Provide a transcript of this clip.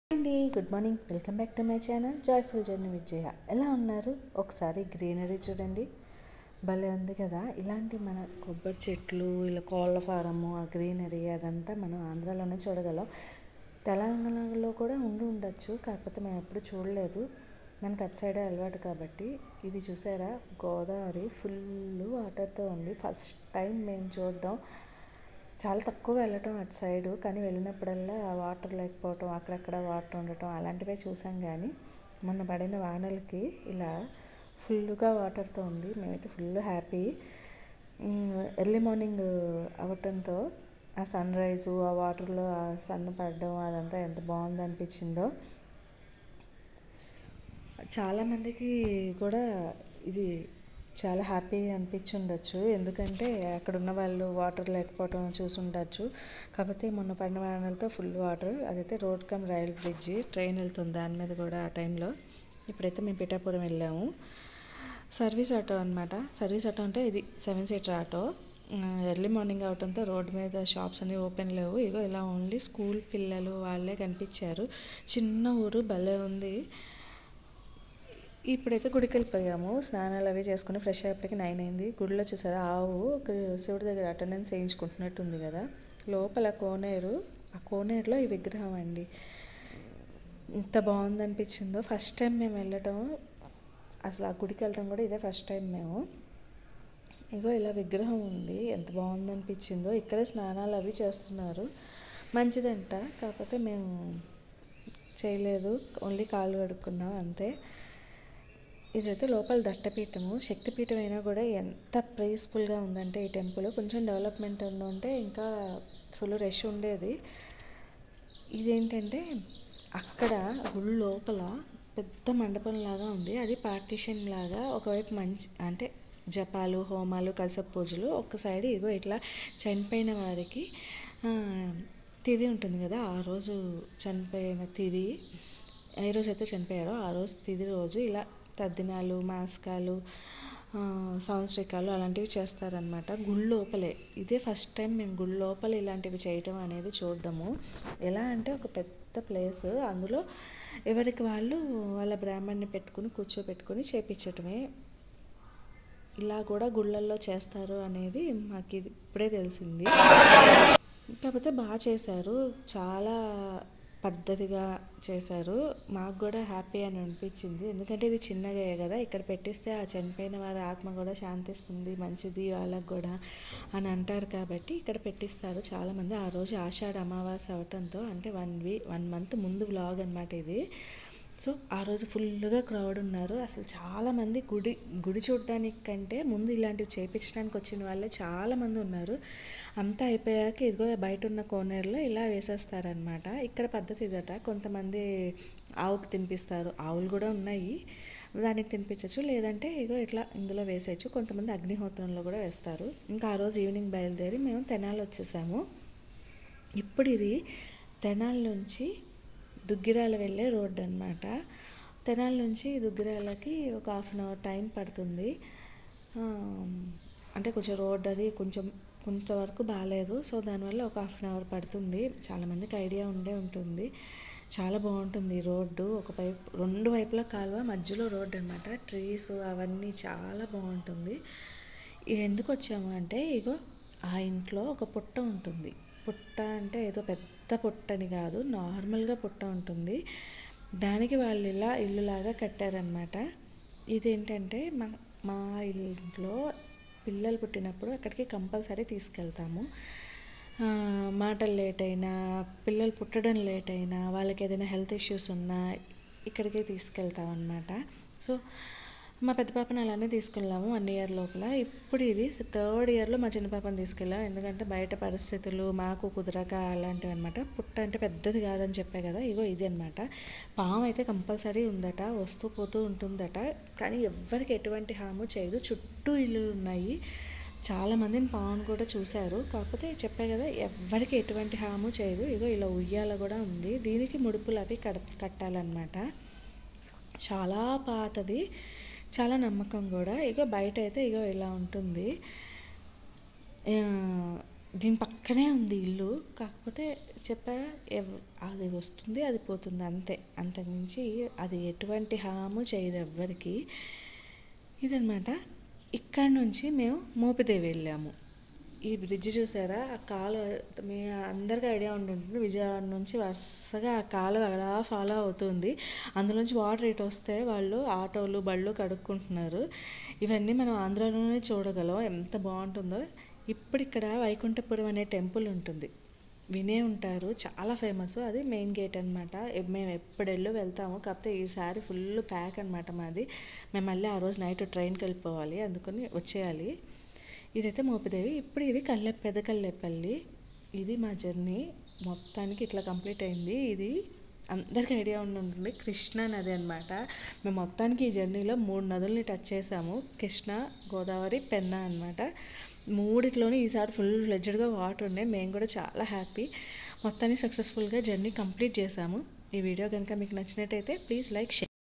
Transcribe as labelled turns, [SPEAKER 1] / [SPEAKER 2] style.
[SPEAKER 1] అండి good morning welcome back to my channel joyful journey Vijaya ఎలా ఉన్నారు ఒకసారి గ్రీనరీ చూడండి భలే ఉంది కదా ఇలాంటి మన కొబ్బరి చెట్లు ఇలా కోళ్ళ ఫారము ఆ గ్రీనరీ అదంతా మనం ఆంధ్రాలోనే చూడగలం తెలంగాణలో కూడా ఉండి ఉండొచ్చు కాకపోతే మేము ఎప్పుడు చూడలేదు మనకు అటు సైడే అలవాటు కాబట్టి ఇది చూసారా గోదావరి ఫుల్ వాటర్తో ఉంది ఫస్ట్ టైం మేము చూడడం చాలా తక్కువ వెళ్ళటం అటు సైడు కానీ వెళ్ళినప్పుడల్లా ఆ వాటర్ లేకపోవటం అక్కడక్కడ వాటర్ ఉండటం అలాంటివే చూసాం కానీ మొన్న పడిన వానలకి ఇలా ఫుల్గా వాటర్తో ఉంది మేమైతే ఫుల్ హ్యాపీ ఎర్లీ మార్నింగ్ అవటంతో ఆ సన్ రైజు ఆ వాటర్లో ఆ సన్ పడడం అదంతా ఎంత బాగుంది అనిపించిందో చాలామందికి కూడా ఇది చాలా హ్యాపీ అనిపించి ఉండొచ్చు ఎందుకంటే అక్కడ ఉన్న వాళ్ళు వాటర్ లేకపోవడం చూసి ఉండొచ్చు కాకపోతే మొన్న పడిన వానలతో ఫుల్ వాటర్ అదైతే road cum rail bridge train వెళ్తుంది దాని మీద కూడా ఆ టైంలో ఇప్పుడైతే మేము పిఠాపురం వెళ్ళాము సర్వీస్ ఆటో అనమాట సర్వీస్ ఆటో అంటే ఇది seven seater auto early morning అవడంతో రోడ్డు మీద షాప్స్ అన్నీ ఓపెన్ లేవు ఇగో ఇలా ఓన్లీ స్కూల్ పిల్లలు వాళ్ళే కనిపించారు చిన్న ఊరు భలే ఉంది ఇప్పుడైతే గుడికి వెళ్ళిపోయాము స్నానాలు అవి చేసుకుని ఫ్రెష్ అయ్యేప్పటికి నైన్ అయింది గుడిలో చూసారా ఆవు ఒక శివుడి దగ్గర అటెండెన్స్ వేయించుకుంటున్నట్టుంది కదా లోపల కోనేరు ఆ కోనేరులో ఈ విగ్రహం అండి ఇంత బాగుంది అనిపించిందో ఫస్ట్ టైం మేము వెళ్ళటం అసలు ఆ గుడికి వెళ్ళటం కూడా ఇదే ఫస్ట్ టైం మేము ఇగో ఇలా విగ్రహం ఉంది ఎంత బాగుంది అనిపించిందో ఇక్కడే స్నానాలు అవి చేస్తున్నారు మంచిదంట కాకపోతే మేము చేయలేదు ఓన్లీ కాళ్ళు కడుక్కున్నాం అంతే ఇదైతే లోపల దట్టపీఠము శక్తిపీఠం అయినా కూడా ఎంత ప్రేస్ఫుల్గా ఉందంటే ఈ టెంపుల్ కొంచెం డెవలప్మెంట్ ఉంటే ఇంకా ఫుల్ రష్ ఉండేది ఇదేంటంటే అక్కడ గుడి లోపల పెద్ద మండపం లాగా ఉంది అది పార్టీషన్ లాగా ఒకవైపు మంచి అంటే జపాలు హోమాలు కలస పూజలు ఒక సైడ్ ఇగో ఇట్లా చనిపోయిన వారికి తిది ఉంటుంది కదా ఆ రోజు చనిపోయిన తిది ఏ రోజు అయితే చనిపోయారో ఆ రోజు తిది రోజు ఇలా తద్దినాలు మాస్కాలు సంవత్సరికాలు అలాంటివి చేస్తారనమాట గుడి లోపలే ఇదే ఫస్ట్ టైం మేము గుడి లోపల ఇలాంటివి చేయటం అనేది చూడడము ఎలా అంటే ఒక పెద్ద ప్లేస్ అందులో ఎవరికి వాళ్ళు వాళ్ళ బ్రాహ్మణ్ణి పెట్టుకుని కూర్చోబెట్టుకుని చేపించటమే ఇలా కూడా గుళ్ళల్లో చేస్తారు అనేది మాకు ఇది ఇప్పుడే తెలిసింది కాకపోతే బాగా చేశారు చాలా పద్ధతిగా చేశారు మాకు కూడా హ్యాపీ అని అనిపించింది ఎందుకంటే ఇది చిన్నగా కదా ఇక్కడ పెట్టిస్తే ఆ చనిపోయిన వారి ఆత్మ కూడా శాంతిస్తుంది మంచిది వాళ్ళకు కూడా అని అంటారు కాబట్టి ఇక్కడ పెట్టిస్తారు చాలామంది ఆ రోజు ఆషాఢ అమావాస్య అవటంతో అంటే వన్ వీ వన్ మంత్ ముందు వ్లాగ్ అనమాట ఇది సో ఆ రోజు ఫుల్గా క్రౌడ్ ఉన్నారు అసలు చాలామంది గుడి గుడి చూడడానికి కంటే ముందు ఇలాంటివి చేయించడానికి వచ్చిన వాళ్ళే చాలామంది ఉన్నారు అంతా అయిపోయాక ఇదిగో బయట ఉన్న కోనేరులో ఇలా వేసేస్తారనమాట ఇక్కడ పద్ధతి ఇదట కొంతమంది ఆవుకు తినిపిస్తారు ఆవులు కూడా ఉన్నాయి దానికి తినిపించవచ్చు లేదంటే ఇగో ఇట్లా ఇందులో వేసేయచ్చు కొంతమంది అగ్నిహోత్రంలో కూడా వేస్తారు ఇంకా ఆ రోజు ఈవినింగ్ బయలుదేరి మేము తెనాలి వచ్చేసాము ఇప్పుడు ఇది తెనాలి నుంచి దుగ్గిరాల వెళ్ళే రోడ్డు అనమాట తెనాలి నుంచి దుగ్గిరాలకి ఒక హాఫ్ అన్ అవర్ టైం పడుతుంది అంటే కొంచెం రోడ్ అది కొంచెం కొంతవరకు బాగాలేదు సో దానివల్ల ఒక హాఫ్ అన్ అవర్ పడుతుంది చాలామందికి ఐడియా ఉండే ఉంటుంది చాలా బాగుంటుంది రోడ్డు ఒక వైపు రెండు వైపుల కాలువ మధ్యలో రోడ్డు అనమాట ట్రీస్ అవన్నీ చాలా బాగుంటుంది ఇది ఎందుకు వచ్చాము అంటే ఇగో ఆ ఇంట్లో ఒక పుట్ట ఉంటుంది పుట్ట అంటే ఏదో పెద్ద పుట్టని కాదు నార్మల్గా పుట్ట ఉంటుంది దానికి వాళ్ళు ఇలా ఇల్లులాగా కట్టారనమాట ఇదేంటంటే మా మా ఇంట్లో పిల్లలు పుట్టినప్పుడు అక్కడికి కంపల్సరీ తీసుకెళ్తాము మాటలు లేట్ అయినా పిల్లలు పుట్టడం లేట్ అయినా వాళ్ళకి ఏదైనా హెల్త్ ఇష్యూస్ ఉన్నా ఇక్కడికే తీసుకెళ్తాం అనమాట సో మా పెద్ద పాపని అలానే తీసుకెళ్ళాము వన్ ఇయర్ లోపల ఇప్పుడు ఇది థర్డ్ ఇయర్లో మా చిన్న పాపని తీసుకెళ్ళాం ఎందుకంటే బయట పరిస్థితులు మాకు కుదరక అలాంటివి అనమాట పుట్ట అంటే పెద్దది కాదని చెప్పే కదా ఇగో ఇది అనమాట పాము అయితే కంపల్సరీ ఉందట వస్తూ పోతూ ఉంటుందట కానీ ఎవ్వరికి ఎటువంటి హాము చేయదు చుట్టూ ఇల్లు ఉన్నాయి చాలామందిని పావును కూడా చూశారు కాకపోతే చెప్పే కదా ఎవ్వరికి ఎటువంటి హాము చేయదు ఇగో ఇలా ఉయ్యాల కూడా ఉంది దీనికి ముడుపులు అవి కడ కట్టాలన్నమాట చాలా పాతది చాలా నమ్మకం కూడా ఇగో బయట అయితే ఇగో ఇలా ఉంటుంది దీని పక్కనే ఉంది ఇల్లు కాకపోతే చెప్పా ఎవ్- అది వస్తుంది అది పోతుంది అంతే అంతకుమించి అది ఎటువంటి హాము చేయదు ఎవ్వరికి ఇదనమాట ఇక్కడ నుంచి మేము మోపిదేవి వెళ్ళాము ఈ బ్రిడ్జ్ చూసారా ఆ కాలువ మీ అందరికీ ఐడియా ఉంటుంటుంది విజయవాడ నుంచి వరుసగా ఆ కాలువ అలా ఫాలో అవుతుంది అందులోంచి వాటర్ ఇటు వస్తే వాళ్ళు ఆటోలు బళ్ళు కడుక్కుంటున్నారు ఇవన్నీ మనం ఆంధ్రాలోనే చూడగలం ఎంత బాగుంటుందో ఇప్పుడు ఇక్కడ వైకుంఠపురం అనే టెంపుల్ ఉంటుంది వినే ఉంటారు చాలా ఫేమస్ అది మెయిన్ గేట్ అనమాట మేము ఎప్పుడెల్లో వెళ్తాము కాకపోతే ఈసారి ఫుల్ ప్యాక్ అనమాట మాది మేము మళ్ళీ ఆ రోజు నైట్ ట్రైన్కి వెళ్ళిపోవాలి అందుకని వచ్చేయాలి ఇదైతే మోపిదేవి ఇప్పుడు ఇది కల్లె పెద్ద కల్లెపల్లి ఇది మా జర్నీ మొత్తానికి ఇట్లా కంప్లీట్ అయింది ఇది అందరికీ ఐడియా ఉండి ఉంటుంది కృష్ణా నది అనమాట మేము మొత్తానికి ఈ జర్నీలో మూడు నదుల్ని టచ్ చేసాము కృష్ణ గోదావరి పెన్నా అనమాట మూడిట్లోనే ఈసారి ఫుల్ ఫ్లెడ్జెడ్గా వాటర్ ఉన్నాయి మేము కూడా చాలా హ్యాపీ మొత్తాన్ని సక్సెస్ఫుల్గా జర్నీ కంప్లీట్ చేసాము ఈ వీడియో కనుక మీకు నచ్చినట్టయితే ప్లీజ్ లైక్ షేర్